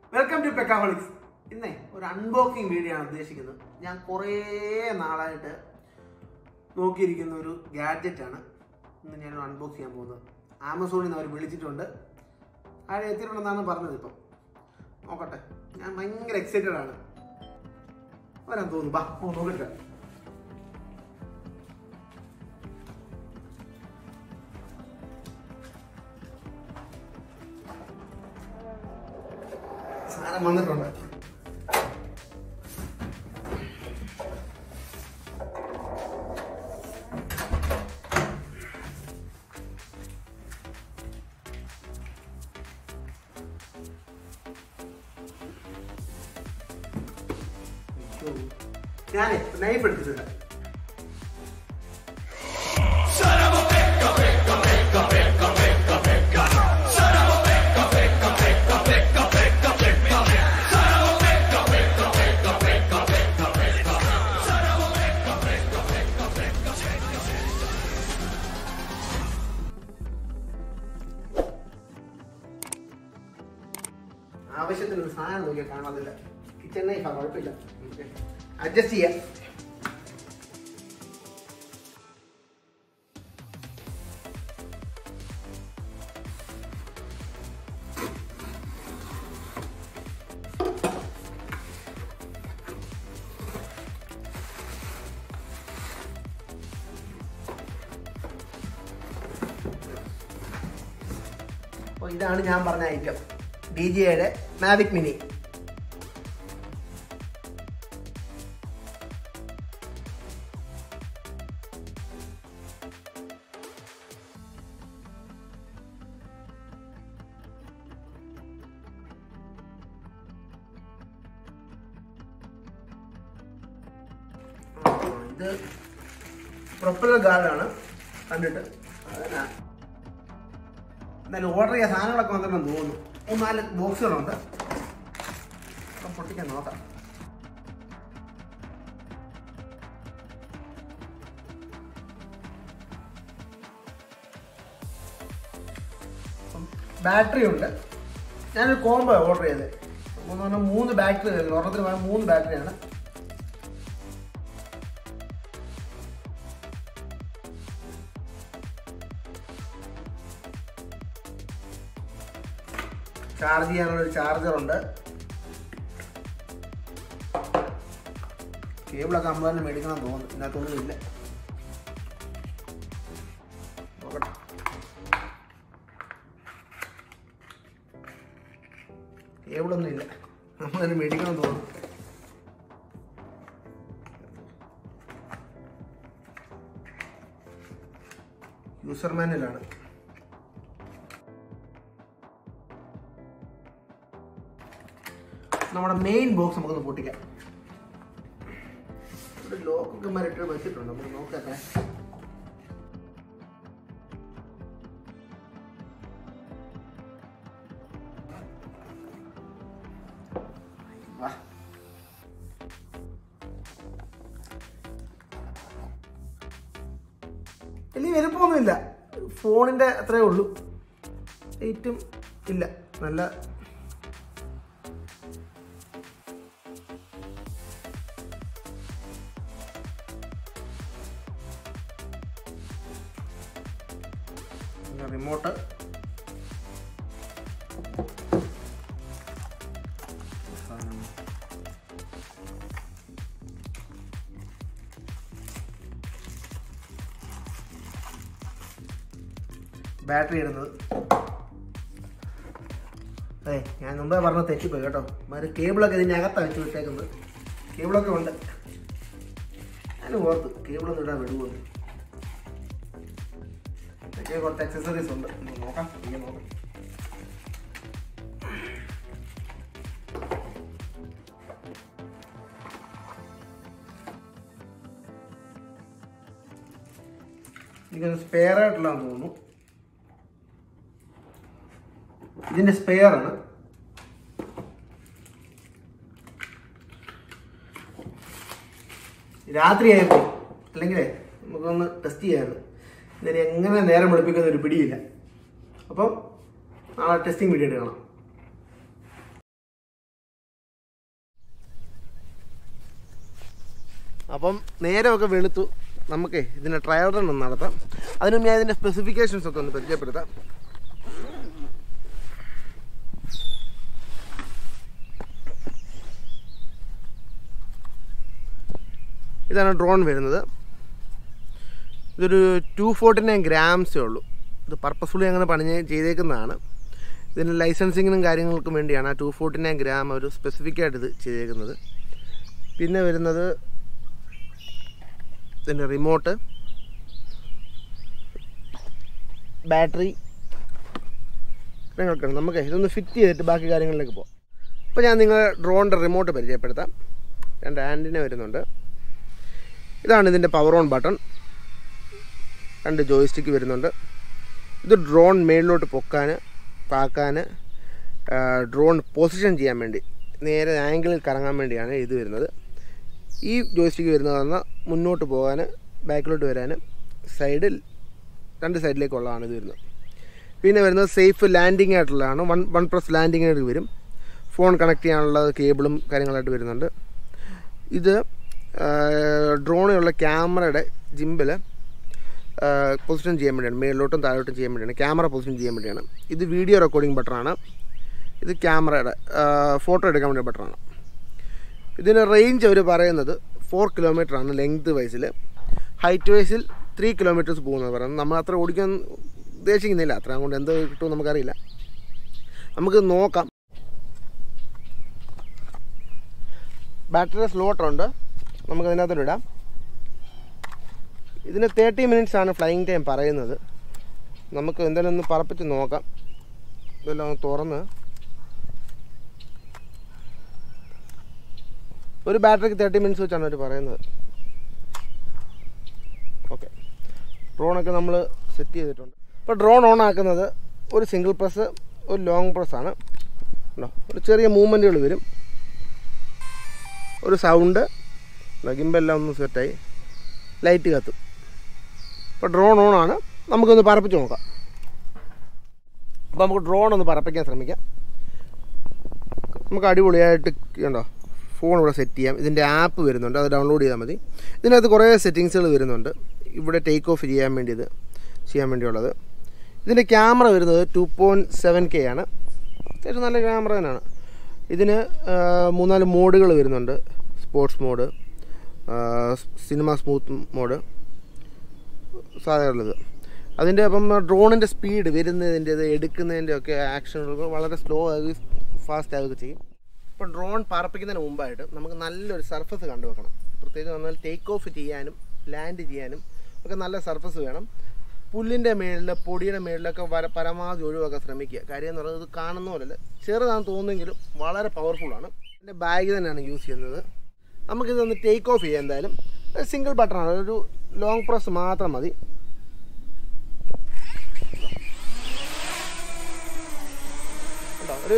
Welcome to പെക്കാഹോളിക്സ് ഇന്നേ ഒരു unboxing video ആണ് ഉദ്ദേശിക്കുന്നത് ഞാൻ കുറേ നാളായിട്ട് നോക്കിയിരിക്കുന്ന ഒരു ഗാഡ്ജറ്റ് ആണ് ഇന്ന് ഞാൻ അൺബോക്സ് ചെയ്യാൻ പോകുന്നത് ആമസോണിൽ നിന്ന് അവർ വിളിച്ചിട്ടുണ്ട് ആരെ എത്തിയിട്ടുണ്ടെന്നാണ് പറഞ്ഞത് ഇപ്പം നോക്കട്ടെ ഞാൻ ഭയങ്കര എക്സൈറ്റഡ് ആണ് വരാൻ തോന്നുന്നു ബാ ഓ നോക്കട്ടെ സാധനം വന്നിട്ടുണ്ട് ഞാൻ നൈഫ് എടുത്തിട്ടുണ്ട് ആവശ്യത്തിന് ഒരു സാധനം നോക്കിയാൽ കാണാതില്ല കിച്ചൺ നൈഫാ കുഴപ്പമില്ല അഡ്ജസ്റ്റ് ചെയ്യാം അപ്പോൾ ഇതാണ് ഞാൻ പറഞ്ഞ ഐറ്റം ഡി ജിയുടെ മാവിക് മിനി ഇത് പ്രൊപ്പലർ ഗാർഡാണ് കണ്ടിട്ട് അതല്ല എന്തായാലും ഓർഡർ ചെയ്ത സാധനങ്ങളൊക്കെ വന്നിട്ടുണ്ടെന്ന് തോന്നുന്നു മൂന്നാല് ബോക്സുകളുണ്ട് അപ്പം പൊട്ടിക്കാൻ നോക്കാം ബാറ്ററി ഉണ്ട് ഞാനൊരു കോംബോ ഓർഡർ ചെയ്തത് എന്ന് പറഞ്ഞാൽ മൂന്ന് ബാറ്ററി വരുന്നു ഒരെണ്ണത്തിന് വേണം മൂന്ന് ബാറ്ററിയാണ് ചാർജ് ചെയ്യാനുള്ള ഒരു ചാർജർ ഉണ്ട് കേബിളൊക്കെ നമ്മൾ തന്നെ മേടിക്കണം എന്ന് തോന്നുന്നു ഇതിനകത്തൊന്നും ഇല്ല നോക്കട്ടെ കേബിളൊന്നും ഇല്ല നമ്മൾ തന്നെ മേടിക്കണം എന്ന് തോന്നുന്നു യൂസർ മാനുവലാണ് നമ്മുടെ മെയിൻ ബോക്സ് നമുക്കൊന്ന് പൊട്ടിക്കാം ഇവിടെ ലോക്കൊക്കെ മരിട്ട് വെച്ചിട്ടുണ്ട് നമുക്ക് നോക്കട്ടെ വാ. വലിയ വലുപ്പമൊന്നുമില്ല ഫോണിന്റെ അത്രേ ഉള്ളൂ വെയിറ്റും ഇല്ല നല്ല പിന്നെ റിമോട്ട് ബാറ്ററി ഇടുന്നത് അതെ ഞാൻ മുമ്പേ പറഞ്ഞ തെറ്റിപ്പോയി കേട്ടോ മാറി കേബിളൊക്കെ ഇതിൻ്റെ അകത്താണ് വെച്ച് വിട്ടേക്കുന്നത് കേബിളൊക്കെ ഉണ്ട് ഞാൻ ഓർത്ത് കേബിളൊന്നും ഇടാൻ വിടുമെന്ന് ഇതൊക്കെ കുറച്ച് അക്സസറീസ് ഉണ്ട് നമുക്ക് നോക്കാം ഇങ്ങനെ നോക്കാം എനിക്കത് സ്പെയർ ആയിട്ടുള്ളതാന്ന് തോന്നുന്നു ഇതിന്റെ സ്പെയർ ആണ് രാത്രിയായിരുന്നു അല്ലെങ്കിലേ നമുക്കൊന്ന് ടെസ്റ്റ് ചെയ്യാമായിരുന്നു ഇതിന് എങ്ങനെ നേരം വെളുപ്പിക്കുന്ന ഒരു പിടിയില്ല അപ്പം നാളെ ടെസ്റ്റിംഗ് വീഡിയോ കാണാം അപ്പം നേരമൊക്കെ വെളുത്തു നമുക്ക് ഇതിൻ്റെ ട്രയൽ റൺ ഒന്ന് നടത്താം അതിനു മുമ്പ് ഞാൻ ഇതിൻ്റെ സ്പെസിഫിക്കേഷൻസ് ഒക്കെ ഒന്ന് പരിചയപ്പെടുത്താം ഇതാണ് ഡ്രോൺ വരുന്നത് ഇതൊരു ടു ഫോർട്ടി നയൻ ഗ്രാംസേ ഉള്ളൂ ഇത് പർപ്പസ്ഫുള്ളി അങ്ങനെ പണിഞ്ഞ് ചെയ്തേക്കുന്നതാണ് ഇതിന് ലൈസൻസിങ്ങിനും കാര്യങ്ങൾക്കും വേണ്ടിയാണ് ആ ടു ഫോർട്ടി നയൻ ഗ്രാം ഒരു സ്പെസിഫിക് ആയിട്ട് ഇത് ചെയ്തേക്കുന്നത് പിന്നെ വരുന്നത് ഇതിൻ്റെ റിമോട്ട് ബാറ്ററി കാര്യങ്ങളൊക്കെയാണ് നമുക്ക് ഇതൊന്ന് ഫിറ്റ് ചെയ്തിട്ട് ബാക്കി കാര്യങ്ങളിലേക്ക് പോകാം അപ്പോൾ ഞാൻ നിങ്ങളെ ഡ്രോണിൻ്റെ റിമോട്ട് പരിചയപ്പെടുത്താം രണ്ട് ആൻറ്റിന വരുന്നുണ്ട് ഇതാണ് ഇതിൻ്റെ പവർ ഓൺ ബട്ടൺ രണ്ട് ജോയിസ്റ്റിക്ക് വരുന്നുണ്ട് ഇത് ഡ്രോൺ മേളിലോട്ട് പൊക്കാൻ താക്കാൻ ഡ്രോൺ പൊസിഷൻ ചെയ്യാൻ വേണ്ടി നേരെ ആംഗിളിൽ കറങ്ങാൻ വേണ്ടിയാണ് ഇത് വരുന്നത് ഈ ജോയിസ്റ്റിക്ക് വരുന്നത് പറഞ്ഞാൽ മുന്നോട്ട് പോകാൻ ബാക്കിലോട്ട് വരാൻ സൈഡിൽ രണ്ട് സൈഡിലേക്കുള്ളതാണ് ഇത് വരുന്നത് പിന്നെ വരുന്നത് സേഫ് ലാൻഡിങ് ആയിട്ടുള്ളതാണ് വൺ വൺ പ്ലസ് ലാൻഡിങ് ആയിട്ട് വരും ഫോൺ കണക്ട് ചെയ്യാനുള്ള കേബിളും കാര്യങ്ങളായിട്ട് വരുന്നുണ്ട് ഇത് ഡ്രോണിലുള്ള ക്യാമറയുടെ ജിമ്പിൽ പൊസിഷൻ ചെയ്യാൻ വേണ്ടിയാണ് മേളിലോട്ടും താഴോട്ടും ചെയ്യാൻ വേണ്ടിയാണ് ക്യാമറ പൊസിഷൻ ചെയ്യാൻ വേണ്ടിയാണ് ഇത് വീഡിയോ റെക്കോർഡിംഗ് ബട്ടണാണ് ഇത് ക്യാമറയുടെ ഫോട്ടോ എടുക്കാൻ വേണ്ടി ബട്ടണാണ് ഇതിന് റേഞ്ച് അവർ പറയുന്നത് ഫോർ കിലോമീറ്റർ ആണ് ലെങ്ത് വൈസിൽ ഹൈറ്റ് വൈസിൽ ത്രീ കിലോമീറ്റേഴ്സ് പോകുന്നത് പറയുന്നത് നമ്മൾ അത്ര ഓടിക്കാൻ ഉദ്ദേശിക്കുന്നില്ല അത്ര കൊണ്ട് എന്ത് കിട്ടുമെന്ന് നമുക്കറിയില്ല നമുക്ക് നോക്കാം ബാറ്ററി സ്ലോട്ടുണ്ട് നമുക്ക് അതിനകത്തോട്ട് ഇടാം ഇതിന് തേർട്ടി മിനിറ്റ്സ് ആണ് ഫ്ലൈയിങ് ടൈം പറയുന്നത് നമുക്ക് എന്തായാലും ഒന്ന് പറപ്പിച്ച് നോക്കാം ഇതെല്ലാം ഒന്ന് തുറന്ന് ഒരു ബാറ്ററിക്ക് തേർട്ടി മിനിറ്റ്സ് വെച്ചാണ് അവർ പറയുന്നത് ഓക്കെ ഡ്രോണൊക്കെ നമ്മൾ സെറ്റ് ചെയ്തിട്ടുണ്ട് ഇപ്പോൾ ഡ്രോൺ ഓൺ ആക്കുന്നത് ഒരു സിംഗിൾ പ്രസ് ഒരു ലോങ് പ്രസ് ആണ് ഉണ്ടോ ഒരു ചെറിയ മൂവ്മെൻറ്റുകൾ വരും ഒരു സൗണ്ട് ഗിമ്പെല്ലാം ഒന്ന് സെറ്റായി ലൈറ്റ് കത്തും ഇപ്പോൾ ഡ്രോൺ ഓൺ ആണ് നമുക്കൊന്ന് പറപ്പിച്ച് നോക്കാം അപ്പോൾ നമുക്ക് ഡ്രോൺ ഒന്ന് പറപ്പിക്കാൻ ശ്രമിക്കാം നമുക്ക് അടിപൊളിയായിട്ട് ഉണ്ടോ ഫോൺ ഇവിടെ സെറ്റ് ചെയ്യാം ഇതിൻ്റെ ആപ്പ് വരുന്നുണ്ട് അത് ഡൗൺലോഡ് ചെയ്താൽ മതി ഇതിനകത്ത് കുറേ സെറ്റിങ്സുകൾ വരുന്നുണ്ട് ഇവിടെ ടേക്ക് ഓഫ് ചെയ്യാൻ വേണ്ടി ഇത് ചെയ്യാൻ വേണ്ടിയുള്ളത് ഇതിൻ്റെ ക്യാമറ വരുന്നത് ടു പോയിൻറ്റ് സെവൻ കെ ആണ് അത്യാവശ്യം നല്ല ക്യാമറ തന്നെയാണ് ഇതിന് മൂന്നാല് മോഡുകൾ വരുന്നുണ്ട് sports mode cinema smooth mode സാധാരണ അതിൻ്റെ അപ്പം ഡ്രോണിൻ്റെ സ്പീഡ് വരുന്നതിൻ്റെ ഇത് എടുക്കുന്നതിൻ്റെ ഒക്കെ ആക്ഷനുകൾ വളരെ സ്ലോ ആകുകയും ഫാസ്റ്റ് ആവുകയൊക്കെ ചെയ്യും ഇപ്പോൾ ഡ്രോൺ പറപ്പിക്കുന്നതിന് മുമ്പായിട്ട് നമുക്ക് നല്ലൊരു സർഫസ് കണ്ടുവെക്കണം പ്രത്യേകിച്ച് പറഞ്ഞാൽ ടേക്ക് ഓഫ് ചെയ്യാനും ലാൻഡ് ചെയ്യാനും ഒക്കെ നല്ല സർഫസ് വേണം പുല്ലിൻ്റെ മേളിൽ പൊടിയുടെ മേളിലൊക്കെ വര പരമാവധി ഒഴിവാക്കാൻ ശ്രമിക്കുക കാര്യം എന്ന് പറയുന്നത് ഇത് കാണുന്ന പോലല്ല ചെറുതാണെന്ന് തോന്നുമെങ്കിലും വളരെ പവർഫുള്ളാണ് എൻ്റെ ബാഗ് തന്നെയാണ് യൂസ് ചെയ്യുന്നത് നമുക്കിതൊന്ന് ടേക്ക് ഓഫ് ചെയ്യാം എന്തായാലും സിംഗിൾ ബട്ടണാണ് ഒരു ലോങ് പ്രസ് മാത്രം മതി ഉണ്ടോ ഒരു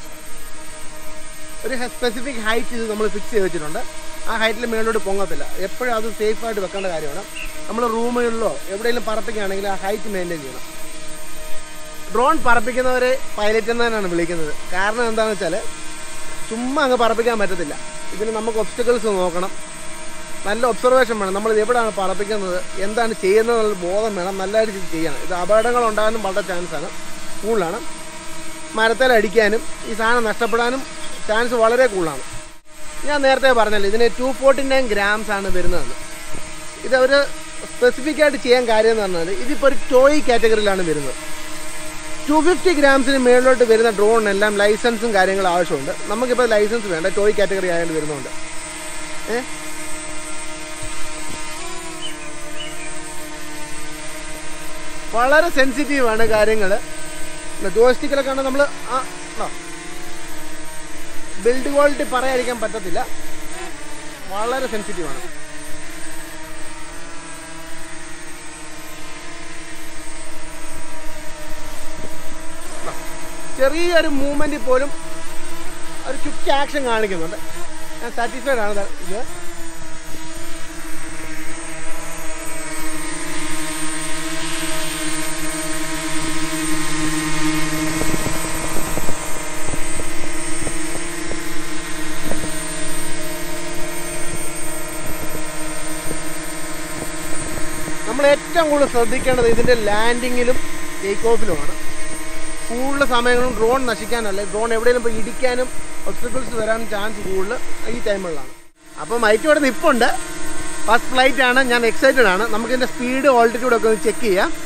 ഒരു സ്പെസിഫിക് ഹൈറ്റ് ഇത് നമ്മൾ ഫിക്സ് ചെയ്ത് വെച്ചിട്ടുണ്ട് ആ ഹൈറ്റിൽ മേളിലോട്ട് പൊങ്ങത്തില്ല എപ്പോഴും അത് സേഫായിട്ട് വെക്കേണ്ട കാര്യമാണ് നമ്മൾ റൂമുകളിലോ എവിടെയെങ്കിലും പറപ്പിക്കുകയാണെങ്കിൽ ആ ഹൈറ്റ് മെയിൻറ്റെയിൻ ചെയ്യണം ഡ്രോൺ പറപ്പിക്കുന്നവരെ പൈലറ്റ് എന്ന് തന്നെയാണ് വിളിക്കുന്നത് കാരണം എന്താണെന്ന് വെച്ചാൽ ചുമ്മാ അങ്ങ് പറപ്പിക്കാൻ പറ്റത്തില്ല ഇതിന് നമുക്ക് ഒബ്സ്റ്റക്കിൾസ് നോക്കണം നല്ല ഒബ്സർവേഷൻ വേണം നമ്മൾ എവിടെയാണ് പറപ്പിക്കുന്നത് എന്താണ് ചെയ്യുന്നത് എന്നുള്ള ബോധം വേണം നല്ലതായിട്ട് ഇത് ചെയ്യണം ഇത് അപകടങ്ങൾ ഉണ്ടാകാനും വളരെ ചാൻസാണ് കൂടുതലാണ് മരത്തിൽ അടിക്കാനും ഈ സാധനം നഷ്ടപ്പെടാനും ചാൻസ് വളരെ കൂടുതലാണ് ഞാൻ നേരത്തെ പറഞ്ഞല്ലോ ഇതിന് ടു ഫോർട്ടി നയൻ ഗ്രാംസ് ആണ് വരുന്നതെന്ന് ഇത് അവർ സ്പെസിഫിക് ആയിട്ട് ചെയ്യാൻ കാര്യം എന്ന് പറഞ്ഞാൽ ഇതിപ്പോൾ ഒരു ടോയ് കാറ്റഗറിയിലാണ് വരുന്നത് ടു ഫിഫ്റ്റി ഗ്രാംസിന് മേളിലോട്ട് വരുന്ന ഡ്രോണിനെല്ലാം ലൈസൻസും കാര്യങ്ങളും ആവശ്യമുണ്ട് നമുക്കിപ്പോൾ ലൈസൻസ് വേണ്ട ടോയ് കാറ്റഗറി ആയതുകൊണ്ട് വരുന്നുണ്ട് ഏ വളരെ സെൻസിറ്റീവാണ് കാര്യങ്ങൾ ജോയിസ്റ്റിക്കിലൊക്കെ ആണെങ്കിൽ നമ്മൾ ആ ബിൽഡ് ക്വാളിറ്റി പറയാതിരിക്കാൻ പറ്റത്തില്ല വളരെ സെൻസിറ്റീവാണ് ചെറിയൊരു മൂവ്മെൻറ്റിൽ പോലും ഒരു ക്വിക്ക് ആക്ഷൻ കാണിക്കുന്നുണ്ട് ഞാൻ സാറ്റിസ്ഫൈഡ് ആണ് ഇത് ഏറ്റവും കൂടുതൽ ശ്രദ്ധിക്കേണ്ടത് ഇതിൻ്റെ ലാൻഡിങ്ങിലും ടേക്ക് ഓഫിലുമാണ് കൂടുതൽ സമയങ്ങളും ഡ്രോൺ നശിക്കാനല്ല ഡ്രോൺ എവിടെയെങ്കിലും പോയി ഇടിക്കാനും ഒബ്സ്റ്റക്കിൾസ് വരാൻ ചാൻസ് കൂടുതൽ ഈ ടൈമുകളിലാണ് അപ്പോൾ മൈക്ക് ഇവിടെ നിൽപ്പുണ്ട് ഫസ്റ്റ് ഫ്ലൈറ്റ് ആണ് ഞാൻ എക്സൈറ്റഡ് ആണ് നമുക്ക് ഇതിൻ്റെ സ്പീഡ് ഓൾട്ടിറ്റ്യൂഡ് ഒക്കെ ഒന്ന് ചെക്ക് ചെയ്യാം